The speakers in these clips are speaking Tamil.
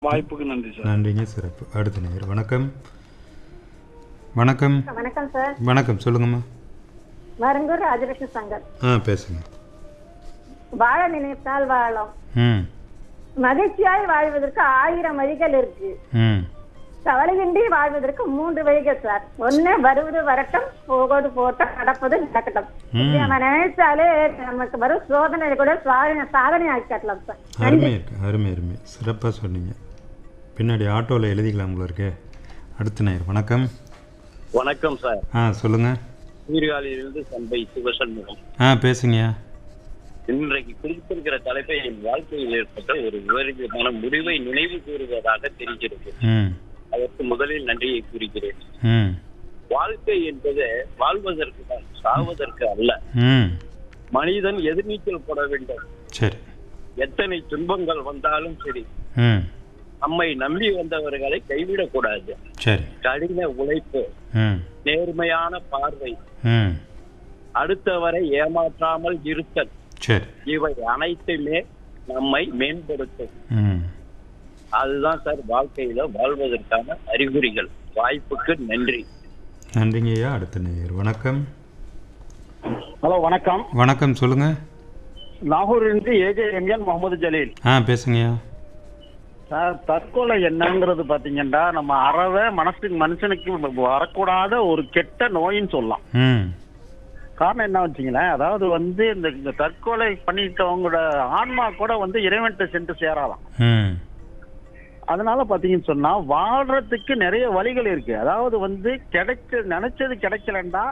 வாய்ப்புக்கு நன்றி சார் நன்றிங்க சிறப்பு அடுத்த நேர் வணக்கம் வணக்கம் வணக்கம் சார் வணக்கம் சொல்லுங்கம்மா மருங்கூர் ராஜலட்சுமி சங்கர் ஆ பேசுங்க வாழ நினைத்தால் வாழலாம் ம் மகிழ்ச்சியாய் வாழ்வதற்கு ஆயிரம் வழிகள் இருக்கு ம் கவலையின்றி வாழ்வதற்கு மூன்று வழிகள் சார் ஒண்ணு வருவது வரட்டும் போவது போட்டும் நடப்பது நடக்கட்டும் ம். இப்படி நம்ம நினைச்சாலே நமக்கு வரும் சோதனை கூட சாதனை சாதனை ஆக்கி காட்டலாம் சார் அருமை இருக்கு அருமை அருமை சிறப்பாக சொன்னீங்க பின்னாடி ஆட்டோவில் எழுதிக்கலாம் போல இருக்கே அடுத்த நேர் வணக்கம் வணக்கம் சார் ஆ சொல்லுங்கள் சீர்காழியிலிருந்து சந்தை சிவசண்முகம் ஆ பேசுங்கய்யா இன்றைக்கு குறிப்பிருக்கிற தலைப்பை என் வாழ்க்கையில் ஏற்பட்ட ஒரு விவரிதமான முடிவை நினைவு கூறுவதாக தெரிகிறது ம் அதற்கு முதலில் நன்றியை கூறுகிறேன் ம் வாழ்க்கை என்பது வாழ்வதற்கு தான் சாவதற்கு அல்ல ம் மனிதன் எதிர்நீச்சல் போட வேண்டும் சரி எத்தனை துன்பங்கள் வந்தாலும் சரி ம் நம்மை நம்பி வந்தவர்களை கைவிடக்கூடாது சரி கடின உழைப்பு ம் நேர்மையான பார்வை ம் அடுத்தவரை ஏமாற்றாமல் இருத்தல் சரி இவை அனைத்துமே நம்மை மேம்படுத்தும் ம் அதுதான் சார் வாழ்க்கையில வாழ்வதற்கான அறிகுறிகள் வாய்ப்புக்கு நன்றி நன்றிங்க ஐயா அடுத்த நேர் வணக்கம் ஹலோ வணக்கம் வணக்கம் சொல்லுங்கள் நாகூரிலிருந்து ஏஜே எம்என் முகமது ஜலீல் ஆ பேசுங்கய்யா சார் தற்கொலை என்னங்கிறது பாத்தீங்கன்னா நம்ம அறவே மனசுக்கு மனுஷனுக்கு வரக்கூடாத ஒரு கெட்ட நோயின்னு சொல்லலாம் ம் காரணம் என்ன வச்சுங்களேன் அதாவது வந்து இந்த இந்த தற்கொலை பண்ணிட்டவங்களோட ஆன்மா கூட வந்து இறைவன்கிட்ட சென்று சேரலாம் ம் அதனால பாத்தீங்கன்னு சொன்னா வாழ்றதுக்கு நிறைய வழிகள் இருக்கு அதாவது வந்து கிடைச்ச நினைச்சது கிடைக்கலன்னா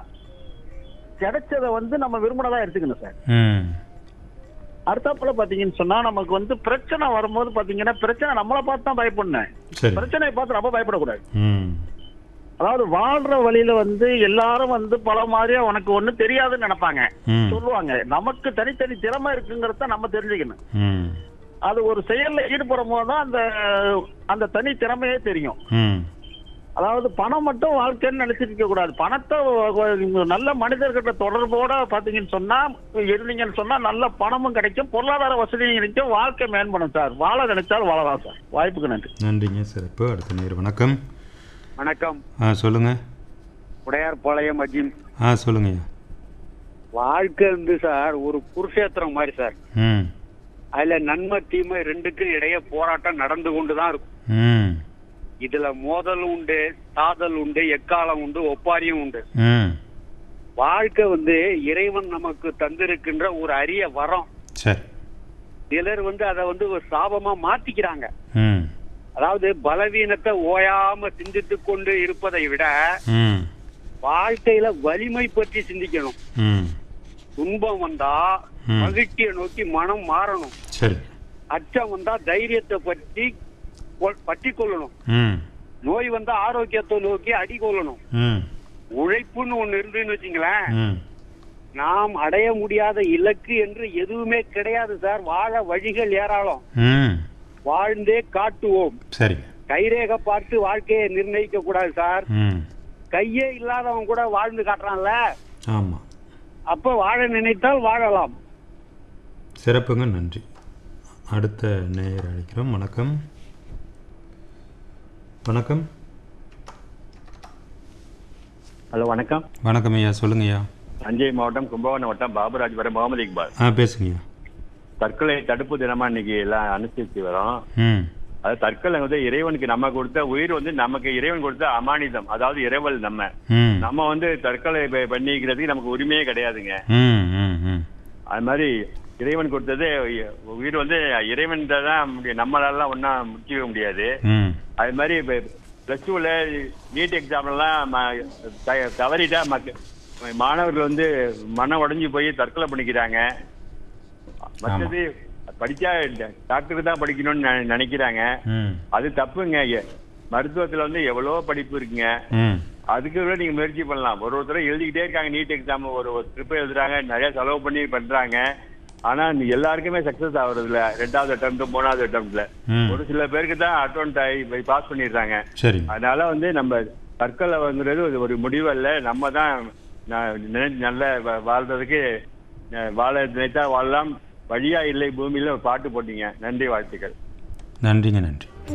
கிடைச்சதை வந்து நம்ம விரும்பினதா எடுத்துக்கணும் சார் ம் அடுத்தாப்புல பாத்தீங்கன்னு சொன்னா நமக்கு வந்து பிரச்சனை வரும்போது பாத்தீங்கன்னா பிரச்சனை நம்மளை பார்த்து தான் பயப்படணும் சரி பிரச்சனையை பார்த்து நம்ம பயப்படக்கூடாது ம் அதாவது வாழ்ற வழியில வந்து எல்லாரும் வந்து பல மாதிரியா உனக்கு ஒண்ணு தெரியாதுன்னு நினைப்பாங்க ம் சொல்லுவாங்க நமக்கு தனித்தனி திறமை இருக்குங்கிறத நம்ம தெரிஞ்சுக்கணும் ம் அது ஒரு செயல்ல ஈடுபடும் போது தான் அந்த அந்த தனி திறமையே தெரியும் ம் அதாவது பணம் மட்டும் வாழ்க்கைன்னு நினைச்சிட்டு இருக்க கூடாது பணத்தை வ- நல்ல மனிதர்கிட்ட தொடர்போட பாத்தீங்கன்னு சொன்னா இருந்தீங்கன்னு சொன்னா நல்ல பணமும் கிடைக்கும் பொருளாதார வசதியும் கிடைக்கும் வாழ்க்கை மேம்படும் சார் வாழ நினைச்சால் வாழலாம் சார் வாய்ப்புக்கு நன்றி நன்றிங்க சிறப்பு அடுத்த நேர் வணக்கம் வணக்கம் ஆ சொல்லுங்கள் உடையார் பாளையம் அஜிம் ஆ சொல்லுங்கய்யா வாழ்க்கை வந்து சார் ஒரு குருஷேத்திரம் மாதிரி சார் ம் அதுல நன்மை தீமை ரெண்டுக்கும் இடையே போராட்டம் நடந்து கொண்டுதான் இருக்கும் ம் இதுல மோதல் உண்டு சாதல் உண்டு எக்காலம் உண்டு ஒப்பாரியும் உண்டு ம் வாழ்க்கை வந்து இறைவன் நமக்கு தந்திருக்கின்ற ஒரு அரிய வரம் சரி சிலர் வந்து அதை வந்து ஒரு சாபமா மாத்திக்கிறாங்க ம் அதாவது பலவீனத்தை ஓயாம சிந்தித்து கொண்டு இருப்பதை விட ம் வாழ்க்கையில வலிமை பற்றி சிந்திக்கணும் ம் துன்பம் வந்தா ம். மகிழ்ச்சியை நோக்கி மனம் மாறணும் சரி அச்சம் வந்தா தைரியத்தை பற்றி கொள்- பற்றி கொள்ளணும் ம் நோய் வந்தா ஆரோக்கியத்தை நோக்கி அடி கொள்ளணும் ம் உழைப்புன்னு ஒண்ணு இருந்துன்னு வச்சுங்களேன் ம் நாம் அடைய முடியாத இலக்கு என்று எதுவுமே கிடையாது சார் வாழ வழிகள் ஏராளம் ம் வாழ்ந்தே காட்டுவோம் சரிங்க கைரேகை பார்த்து வாழ்க்கையை நிர்ணயிக்க கூடாது சார் ம் கையே இல்லாதவன் கூட வாழ்ந்து காட்டுறான்ல ஆமாம் அப்ப வாழ நினைத்தால் வாழலாம் சிறப்புங்க நன்றி அடுத்த நேயர் அழைக்கிறோம் வணக்கம் வணக்கம் ஹலோ வணக்கம் வணக்கம் ஐயா சொல்லுங்கய்யா தஞ்சை மாவட்டம் கும்பகோணம் வட்டம் பாபுராஜ் வரம் முகமது இக்பால் ஆ பேசுங்கய்யா தற்கொலை தடுப்பு தினமா இன்னைக்கு எல்லாம் அனுசரித்து வரோம் ம் அது தற்கொலை வந்து இறைவனுக்கு நம்ம கொடுத்த உயிர் வந்து நமக்கு இறைவன் கொடுத்த அமானிதம் அதாவது இறைவல் நம்ம ம் நம்ம வந்து தற்கொலை ப- பண்ணிக்கிறதுக்கு நமக்கு உரிமையே கிடையாதுங்க ம் ம் ம் அது மாதிரி இறைவன் கொடுத்தது உயிர் வந்து இறைவன் தான் முடியும் நம்மளாலாம் ஒன்றா முடிச்சிக்க முடியாது ம் அது மாதிரி ப்ளஸ் டூவில் நீட் எக்ஸாம்லாம் தவறிட்டா மக்க மாணவர்கள் வந்து மனம் உடைஞ்சு போய் தற்கொலை பண்ணிக்கிறாங்க மற்றது படிச்சா டாக்டருக்கு தான் படிக்கணும்னு நெ- நினைக்கிறாங்க ம் அது தப்புங்க எ- மருத்துவத்துல வந்து எவ்வளவோ படிப்பு இருக்குங்க ம் அதுக்கு கூட நீங்க முயற்சி பண்ணலாம் ஒரு ஒருத்தர் எழுதிக்கிட்டே இருக்காங்க நீட் எக்ஸாம் ஒரு ஒரு ட்ரிப் எழுதுறாங்க நிறைய செலவு பண்ணி பண்றாங்க ஆனா இந்த எல்லாருக்குமே சக்சஸ் ஆகுறது இல்ல ரெண்டாவது அட்டம் மூணாவது அட்டம்ப்ட்ல ம் ஒரு சில பேருக்கு தான் அட்டோன்ட் ஆகி பாஸ் பண்ணிடுறாங்க சரிங்க அதனால வந்து நம்ம தற்கொலை வாங்குறது ஒரு- ஒரு முடிவு அல்ல நம்ம தான் ந- நினை- நல்ல வா- வாழ்றதுக்கு அஹ், வாழ நினைத்தா வாழலாம் வழியா இல்லை பூமியில ஒரு பாட்டு போட்டீங்க நன்றி வாழ்த்துக்கள் நன்றிங்க நன்றி